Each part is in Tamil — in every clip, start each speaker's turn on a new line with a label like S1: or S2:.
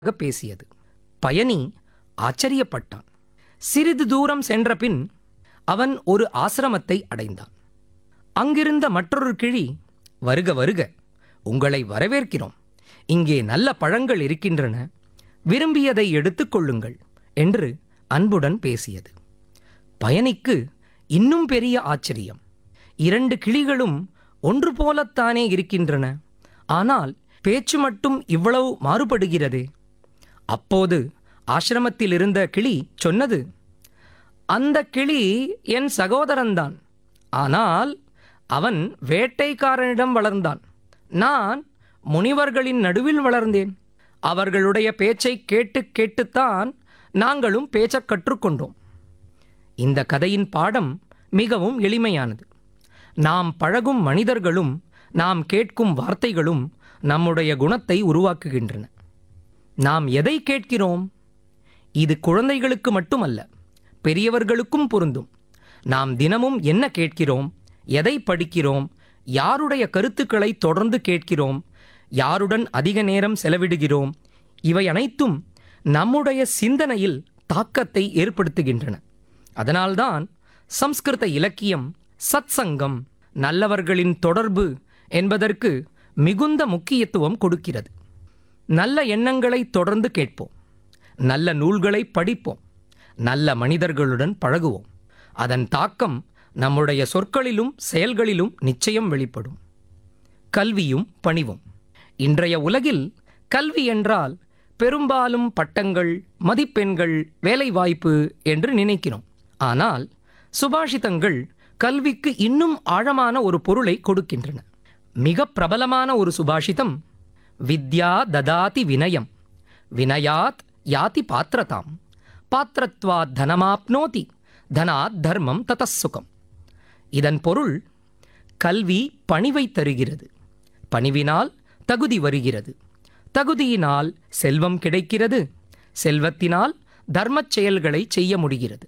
S1: பேசியது பயணி ஆச்சரியப்பட்டான் சிறிது தூரம் சென்ற பின் அவன் ஒரு ஆசிரமத்தை அடைந்தான் அங்கிருந்த மற்றொரு கிளி வருக வருக உங்களை வரவேற்கிறோம் இங்கே நல்ல பழங்கள் இருக்கின்றன விரும்பியதை எடுத்துக் கொள்ளுங்கள் என்று அன்புடன் பேசியது பயணிக்கு இன்னும் பெரிய ஆச்சரியம் இரண்டு கிளிகளும் ஒன்று போலத்தானே இருக்கின்றன ஆனால் பேச்சு மட்டும் இவ்வளவு மாறுபடுகிறதே அப்போது ஆசிரமத்தில் இருந்த கிளி சொன்னது அந்த கிளி என் சகோதரன்தான் ஆனால் அவன் வேட்டைக்காரனிடம் வளர்ந்தான் நான் முனிவர்களின் நடுவில் வளர்ந்தேன் அவர்களுடைய பேச்சை கேட்டு கேட்டுத்தான் நாங்களும் பேச்சக் கற்றுக்கொண்டோம் இந்த கதையின் பாடம் மிகவும் எளிமையானது நாம் பழகும் மனிதர்களும் நாம் கேட்கும் வார்த்தைகளும் நம்முடைய குணத்தை உருவாக்குகின்றன நாம் எதை கேட்கிறோம் இது குழந்தைகளுக்கு மட்டுமல்ல பெரியவர்களுக்கும் பொருந்தும் நாம் தினமும் என்ன கேட்கிறோம் எதை படிக்கிறோம் யாருடைய கருத்துக்களை தொடர்ந்து கேட்கிறோம் யாருடன் அதிக நேரம் செலவிடுகிறோம் இவை அனைத்தும் நம்முடைய சிந்தனையில் தாக்கத்தை ஏற்படுத்துகின்றன அதனால்தான் சம்ஸ்கிருத இலக்கியம் சத்சங்கம் நல்லவர்களின் தொடர்பு என்பதற்கு மிகுந்த முக்கியத்துவம் கொடுக்கிறது நல்ல எண்ணங்களை தொடர்ந்து கேட்போம் நல்ல நூல்களை படிப்போம் நல்ல மனிதர்களுடன் பழகுவோம் அதன் தாக்கம் நம்முடைய சொற்களிலும் செயல்களிலும் நிச்சயம் வெளிப்படும் கல்வியும் பணிவும் இன்றைய உலகில் கல்வி என்றால் பெரும்பாலும் பட்டங்கள் மதிப்பெண்கள் வேலைவாய்ப்பு என்று நினைக்கிறோம் ஆனால் சுபாஷிதங்கள் கல்விக்கு இன்னும் ஆழமான ஒரு பொருளை கொடுக்கின்றன மிக பிரபலமான ஒரு சுபாஷிதம் வித்யா ததாதி வினயம் வினயாத் யாதி பாத்திரதாம் பாத்திரத்வாத் தனமாப்னோதி தனாத் தர்மம் ததசுகம் இதன் பொருள் கல்வி பணிவை தருகிறது பணிவினால் தகுதி வருகிறது தகுதியினால் செல்வம் கிடைக்கிறது செல்வத்தினால் தர்மச் செயல்களை செய்ய முடிகிறது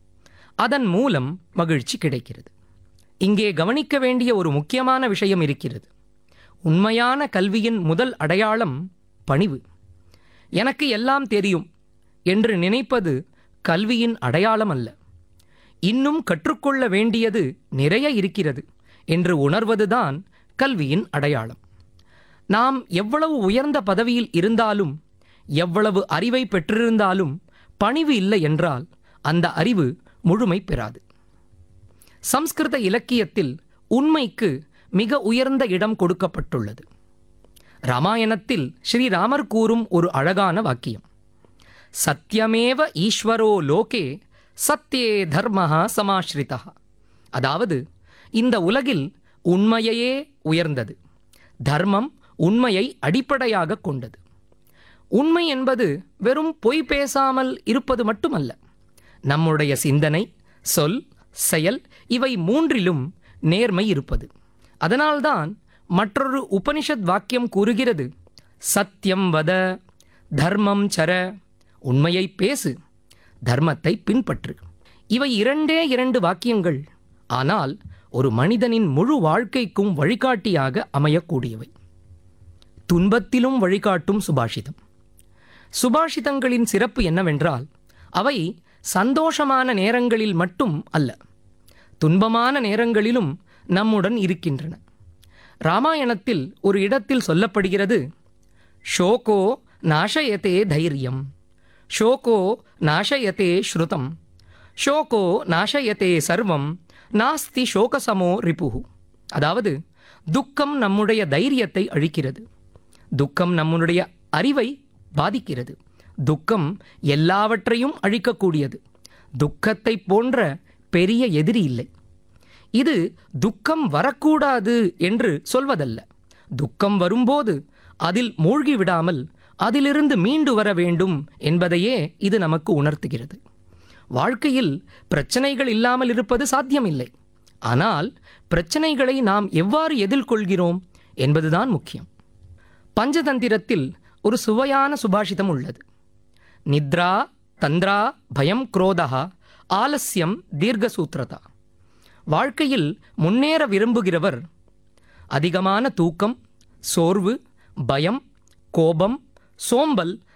S1: அதன் மூலம் மகிழ்ச்சி கிடைக்கிறது இங்கே கவனிக்க வேண்டிய ஒரு முக்கியமான விஷயம் இருக்கிறது உண்மையான கல்வியின் முதல் அடையாளம் பணிவு எனக்கு எல்லாம் தெரியும் என்று நினைப்பது கல்வியின் அடையாளம் அல்ல இன்னும் கற்றுக்கொள்ள வேண்டியது நிறைய இருக்கிறது என்று உணர்வதுதான் கல்வியின் அடையாளம் நாம் எவ்வளவு உயர்ந்த பதவியில் இருந்தாலும் எவ்வளவு அறிவை பெற்றிருந்தாலும் பணிவு இல்லை என்றால் அந்த அறிவு முழுமை பெறாது சம்ஸ்கிருத இலக்கியத்தில் உண்மைக்கு மிக உயர்ந்த இடம் கொடுக்கப்பட்டுள்ளது ராமாயணத்தில் ஸ்ரீராமர் கூறும் ஒரு அழகான வாக்கியம் சத்தியமேவ ஈஸ்வரோ லோகே சத்தியே தர்மஹா சமாஸ்ரிதா அதாவது இந்த உலகில் உண்மையையே உயர்ந்தது தர்மம் உண்மையை அடிப்படையாக கொண்டது உண்மை என்பது வெறும் பொய் பேசாமல் இருப்பது மட்டுமல்ல நம்முடைய சிந்தனை சொல் செயல் இவை மூன்றிலும் நேர்மை இருப்பது அதனால்தான் மற்றொரு உபனிஷத் வாக்கியம் கூறுகிறது சத்தியம் வத தர்மம் சர உண்மையை பேசு தர்மத்தை பின்பற்று இவை இரண்டே இரண்டு வாக்கியங்கள் ஆனால் ஒரு மனிதனின் முழு வாழ்க்கைக்கும் வழிகாட்டியாக அமையக்கூடியவை துன்பத்திலும் வழிகாட்டும் சுபாஷிதம் சுபாஷிதங்களின் சிறப்பு என்னவென்றால் அவை சந்தோஷமான நேரங்களில் மட்டும் அல்ல துன்பமான நேரங்களிலும் நம்முடன் இருக்கின்றன ராமாயணத்தில் ஒரு இடத்தில் சொல்லப்படுகிறது ஷோகோ நாசயத்தே தைரியம் ஷோகோ நாசயத்தே ஸ்ருதம் ஷோகோ நாசயத்தே சர்வம் நாஸ்தி சோகசமோ ரிபுகு அதாவது துக்கம் நம்முடைய தைரியத்தை அழிக்கிறது துக்கம் நம்முடைய அறிவை பாதிக்கிறது துக்கம் எல்லாவற்றையும் அழிக்கக்கூடியது துக்கத்தை போன்ற பெரிய எதிரி இல்லை இது துக்கம் வரக்கூடாது என்று சொல்வதல்ல துக்கம் வரும்போது அதில் மூழ்கி விடாமல் அதிலிருந்து மீண்டு வர வேண்டும் என்பதையே இது நமக்கு உணர்த்துகிறது வாழ்க்கையில் பிரச்சனைகள் இல்லாமல் இருப்பது சாத்தியமில்லை ஆனால் பிரச்சனைகளை நாம் எவ்வாறு எதிர்கொள்கிறோம் என்பதுதான் முக்கியம் பஞ்சதந்திரத்தில் ஒரு சுவையான சுபாஷிதம் உள்ளது நித்ரா தந்திரா பயம் குரோதா ஆலஸ்யம் தீர்க்கசூத்திரதா வாழ்க்கையில் முன்னேற விரும்புகிறவர் அதிகமான தூக்கம் சோர்வு பயம் கோபம் சோம்பல்